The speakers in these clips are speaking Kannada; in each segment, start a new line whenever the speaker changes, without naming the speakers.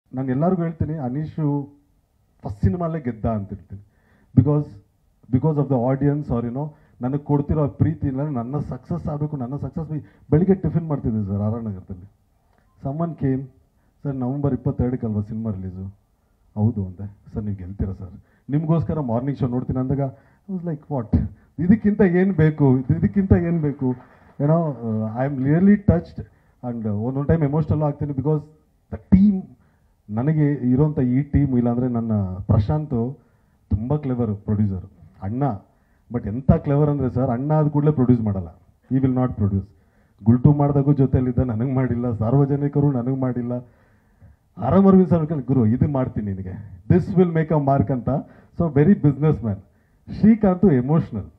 ನಾನು ಎಲ್ಲರಿಗೂ ಹೇಳ್ತೀನಿ ಅನೀಶು ಫಸ್ಟ್ ಸಿನಿಮಾಲೇ ಗೆದ್ದ ಅಂತ ಹೇಳ್ತೀನಿ because because of the audience ಅವ್ರ ಏನೋ ನನಗೆ ಕೊಡ್ತಿರೋ ಪ್ರೀತಿನ ನನ್ನ ಸಕ್ಸಸ್ ಆಗಬೇಕು ನನ್ನ ಸಕ್ಸಸ್ ಬೆಳಿಗ್ಗೆ ಟಿಫಿನ್ ಮಾಡ್ತಿದ್ದೆ ಸರ್ ಆರ್ ಆರ್ ನಗರದಲ್ಲಿ ಸಮ್ಮನ್ ಕೇಮ್ ಸರ್ ನವಂಬರ್ ಇಪ್ಪತ್ತೆರಡಕ್ಕೆ ಅಲ್ವಾ ಸಿನಿಮಾ ರಿಲೀಸು ಹೌದು ಅಂದೆ ಸರ್ ನೀವು ಗೆಲ್ತೀರಾ ಸರ್ ನಿಮಗೋಸ್ಕರ ಮಾರ್ನಿಂಗ್ ಶೋ ನೋಡ್ತೀನಿ ಅಂದಾಗ ವಾಸ್ ಲೈಕ್ ವಾಟ್ ಇದಕ್ಕಿಂತ ಏನು ಬೇಕು ಇದಕ್ಕಿಂತ ಏನು ಬೇಕು ಏನೋ I am really touched and ಒಂದೊಂದು ಟೈಮ್ ಎಮೋಷ್ನಲ್ ಆಗ್ತೀನಿ ಬಿಕಾಸ್ ದ ಟೀಮ್ ನನಗೆ ಇರೋಂಥ ಈ ಟೀಮ್ ಇಲ್ಲಾಂದರೆ ನನ್ನ ಪ್ರಶಾಂತ್ ತುಂಬ ಕ್ಲೆವರ್ ಪ್ರೊಡ್ಯೂಸರ್ ಅಣ್ಣ ಬಟ್ ಎಂಥ ಕ್ಲೆವರ್ ಅಂದರೆ ಸರ್ ಅಣ್ಣ ಆದ ಕೂಡಲೇ ಪ್ರೊಡ್ಯೂಸ್ ಮಾಡಲ್ಲ ಈ ವಿಲ್ ನಾಟ್ ಪ್ರೊಡ್ಯೂಸ್ ಗುಲ್ಟು ಮಾಡಿದಾಗೂ ಜೊತೆಲಿದ್ದ ನನಗೆ ಮಾಡಿಲ್ಲ ಸಾರ್ವಜನಿಕರು ನನಗೆ ಮಾಡಿಲ್ಲ ಆರಾಮ್ ಅರವಿಂದ್ ಸರ್ ಕೇಳಿ, ಗುರು ಇದು ಮಾಡ್ತೀನಿ ನಿನಗೆ this will make a mark ಅಂತ so very businessman Srikanth emotional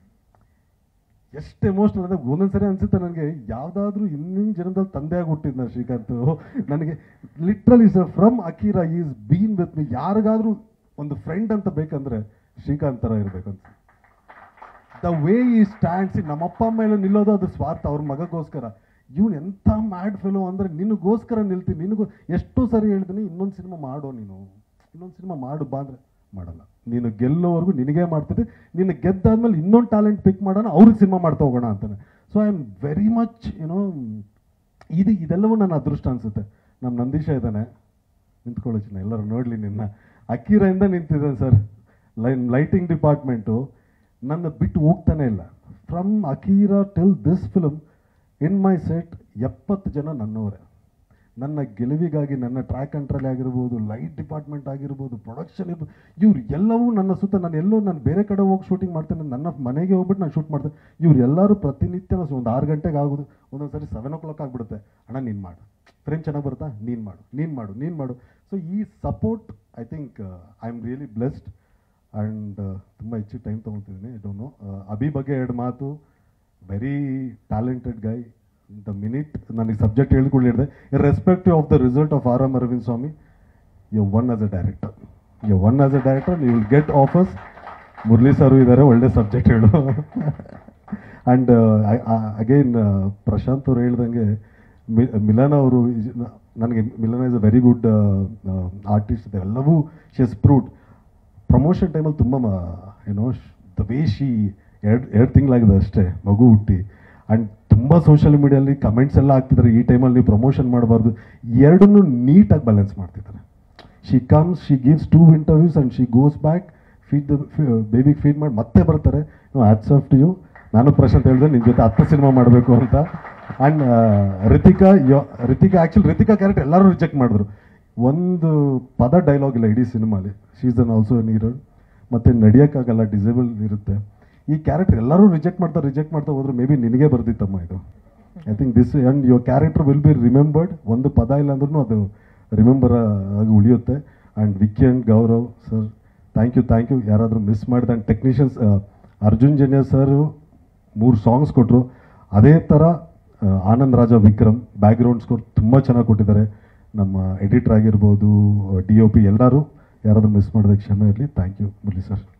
ಎಷ್ಟು ಎಮೋಷ್ನಲ್ ಅಂದ್ರೆ ಒಂದೊಂದ್ಸರಿ ಅನ್ಸುತ್ತೆ ನನಗೆ ಯಾವ್ದಾದ್ರು ಹಿಂದಿನ ಜನ್ಮದಲ್ಲಿ ತಂದೆಯಾಗಿ ಹುಟ್ಟಿದ್ನ ಶ್ರೀಕಾಂತ್ ನನಗೆ literally sir from Akira is been with me ಯಾರಿಗಾದ್ರೂ ಒಂದು ಫ್ರೆಂಡ್ ಅಂತ ಬೇಕಂದ್ರೆ ಶ್ರೀಕಾಂತ್ ಥರ ಇರ್ಬೇಕಂತ ದ ವೇ ಈ ಸ್ಟ್ಯಾಂಡ್ಸ್ ನಮ್ಮಪ್ಪ ಅಮ್ಮ ಎಲ್ಲ ನಿಲ್ಲೋದು ಅದು ಸ್ವಾರ್ಥ ಅವ್ರ ಮಗಗೋಸ್ಕರ ಇವ್ನು ಎಂಥ ಮ್ಯಾಡ್ ಫೆಲೋ ಅಂದರೆ ನಿನಗೋಸ್ಕರ ನಿಲ್ತೀನಿ ನಿನಗೂ ಎಷ್ಟೋ ಸರಿ ಹೇಳ್ತೀನಿ ಇನ್ನೊಂದು ಸಿನಿಮಾ ಮಾಡೋ ನೀನು ಇನ್ನೊಂದು ಸಿನಿಮಾ ಮಾಡು ಬಾ ಅಂದರೆ ಮಾಡಲ್ಲ ನೀನು ಗೆಲ್ಲೋವರೆಗೂ ನಿನಗೇ ಮಾಡ್ತಿದ್ದೆ ನೀನು ಗೆದ್ದಾದ್ಮೇಲೆ ಇನ್ನೊಂದು ಟ್ಯಾಲೆಂಟ್ ಪಿಕ್ ಮಾಡೋಣ ಅವ್ರಿಗೆ ಸಿನಿಮಾ ಮಾಡ್ತಾ ಹೋಗೋಣ ಅಂತಾನೆ so I am very much ಏನೋ ಇದು ಇದೆಲ್ಲವೂ ನನ್ನ ಅದೃಷ್ಟ ಅನಿಸುತ್ತೆ ನಮ್ಮ ನಂದೀಶ ಇದ್ದಾನೆ ನಿಂತ್ಕೊಳ್ಳೋ ಚಿನ್ನ ಎಲ್ಲರೂ ನೋಡಲಿ ನಿನ್ನ ಅಕ್ಕಿರಿಂದ ನಿಂತಿದ್ದಾನೆ ಸರ್ ಲೈನ್ ಲೈಟಿಂಗ್ ಡಿಪಾರ್ಟ್ಮೆಂಟು ನನ್ನ ಬಿಟ್ಟು ಹೋಗ್ತಾನೆ ಇಲ್ಲ from Akira till this film in my set ಎಪ್ಪತ್ತು ಜನ ನನ್ನವರೇ ನನ್ನ ಗೆಲುವಿಗಾಗಿ ನನ್ನ ಟ್ರ್ಯಾಕ್ ಕಂಟ್ರೋಲ್ ಆಗಿರ್ಬೋದು ಲೈಟ್ ಡಿಪಾರ್ಟ್ಮೆಂಟ್ ಆಗಿರ್ಬೋದು ಪ್ರೊಡಕ್ಷನ್ ಇರ್ಬೋದು ಇವ್ರು ಎಲ್ಲವೂ ನನ್ನ ಸುತ್ತ ನಾನು ಎಲ್ಲೋ ನಾನು ಬೇರೆ ಕಡೆ ಹೋಗಿ ಶೂಟಿಂಗ್ ಮಾಡ್ತೇನೆ ನನ್ನ ಮನೆಗೆ ಹೋಗ್ಬಿಟ್ಟು ನಾನು ಶೂಟ್ ಮಾಡ್ತೇನೆ ಇವ್ರು ಎಲ್ಲರೂ ಪ್ರತಿನಿತ್ಯ ಒಂದು ಆರು ಗಂಟೆಗೆ ಆಗೋದು ಒಂದೊಂದು ಸರಿ ಸೆವೆನ್ ಓ ಕ್ಲಾಕ್ ಆಗಿಬಿಡುತ್ತೆ ಅಣ್ಣ ನೀನು ಮಾಡು ಫ್ರೇಮ್ ಚೆನ್ನಾಗಿ ಬರುತ್ತಾ ನೀನು ಮಾಡು ನೀನು ಮಾಡು ನೀನು ಮಾಡು ಸೊ ಈ support I think I am really blessed and ತುಂಬ ಹೆಚ್ಚು ಟೈಮ್ ತೊಗೊತಿದ್ದೀನಿ ಐ ಡೋಂಟ್ ನೋ ಅಭಿ ಬಗ್ಗೆ ಎರಡು ಮಾತು very talented guy the minute ನನಗೆ ಸಬ್ಜೆಕ್ಟ್ ಹೇಳ್ಕೊಳ್ಳಿರ್ದೆ respective of the result of R M Aravind Swamy you won as a director you won as a director you will get offers Murali sir ಇದ್ದಾರೆ ಒಳ್ಳೆ ಸಬ್ಜೆಕ್ಟ್ ಹೇಳು ಆ್ಯಂಡ್ ಅಗೈನ್ ಪ್ರಶಾಂತ್ ಅವ್ರು ಹೇಳ್ದಂಗೆ ಮಿ- ಮಿಲನ ಅವರು ನನಗೆ Milana is a very good artist ಎಲ್ಲವೂ ಶಿ ಎಸ್ ಪ್ರೂವ್ಡ್ ಪ್ರಮೋಷನ್ ಟೈಮಲ್ಲಿ ತುಂಬ ಏನೋ ದ ವೇ ಶಿ ಎರಡು ಎರಡು ತಿಂಗಳಾಗಿದೆ ಅಷ್ಟೇ ಮಗು ಹುಟ್ಟಿ ಆ್ಯಂಡ್ ತುಂಬ ಸೋಷಿಯಲ್ ಮೀಡಿಯಲ್ಲಿ ಕಮೆಂಟ್ಸ್ ಎಲ್ಲ ಹಾಕ್ತಿದ್ದಾರೆ ಈ ಟೈಮಲ್ಲಿ ನೀವು ಪ್ರಮೋಷನ್ ಮಾಡಬಾರ್ದು ಎರಡನ್ನೂ ನೀಟಾಗಿ ಬ್ಯಾಲೆನ್ಸ್ ಮಾಡ್ತಿದ್ದಾರೆ she comes she gives two interviews and she goes back feed the ಬೇಬಿಗೆ ಫೀಡ್ ಮಾಡಿ ಮತ್ತೆ ಬರ್ತಾರೆ ಆಟ್ಸ್ ಆಫ್ ಟು ಯು ನಾನು ಪ್ರಶಾಂತ್ ಹೇಳಿದೆ ನಿನ್ನ ಜೊತೆ ಹತ್ತು ಸಿನಿಮಾ ಮಾಡಬೇಕು ಅಂತ ಆ್ಯಂಡ್ ರಿತಿಕಾ ಯೋ ರಿತಿಕಾ ಆ್ಯಕ್ಚುಲಿ ರಿತಿಕಾ ಕ್ಯಾರೆಕ್ಟರ್ ಎಲ್ಲರೂ ರಿಜೆಕ್ಟ್ ಮಾಡಿದ್ರು ಒಂದು ಪದ ಡೈಲಾಗ್ ಇಲ್ಲ ಇಡೀ ಸಿನಿಮಾಲಿ ಶೀಸ್ ಅನ್ ಆಲ್ಸೋ ನೀರಡ್ ಮತ್ತು ನಡೆಯೋಕ್ಕಾಗಲ್ಲ ಡಿಸೇಬಲ್ ಇರುತ್ತೆ ಈ ಕ್ಯಾರೆಕ್ಟರ್ ಎಲ್ಲರೂ ರಿಜೆಕ್ಟ್ ಮಾಡ್ತಾ ರಿಜೆಕ್ಟ್ ಮಾಡ್ತಾ ಹೋದ್ರೆ ಮೇ ಬಿ ನಿನಗೆ ಬರ್ತಿತ್ತಮ್ಮ ಇದು I think this and your character will be remembered ಒಂದು ಪದ ಇಲ್ಲ ಅಂದ್ರೂ ಅದು ರಿಮೆಂಬರ್ ಆಗಿ ಉಳಿಯುತ್ತೆ and Vicky and Gaurav sir thank you thank you ಯಾರಾದರೂ ಮಿಸ್ ಮಾಡಿದ and technicians Arjun Janya sir ಮೂರು ಸಾಂಗ್ಸ್ ಕೊಟ್ಟರು ಅದೇ ಥರ ಆ, ಆನಂದ್ ರಾಜ ವಿಕ್ರಮ್ ಬ್ಯಾಕ್ಗ್ರೌಂಡ್ ಸ್ಕೋರ್ ತುಂಬ ಚೆನ್ನಾಗಿ ಕೊಟ್ಟಿದ್ದಾರೆ ನಮ್ಮ ಎಡಿಟರ್ ಆಗಿರ್ಬೋದು ಡಿ ಒ ಪಿ ಎಲ್ಲರೂ ಯಾರಾದರೂ ಮಿಸ್ ಮಾಡಿದ ಕ್ಷಮೆ ಇರಲಿ ಥ್ಯಾಂಕ್ ಯು ಮುರಳಿ ಸರ್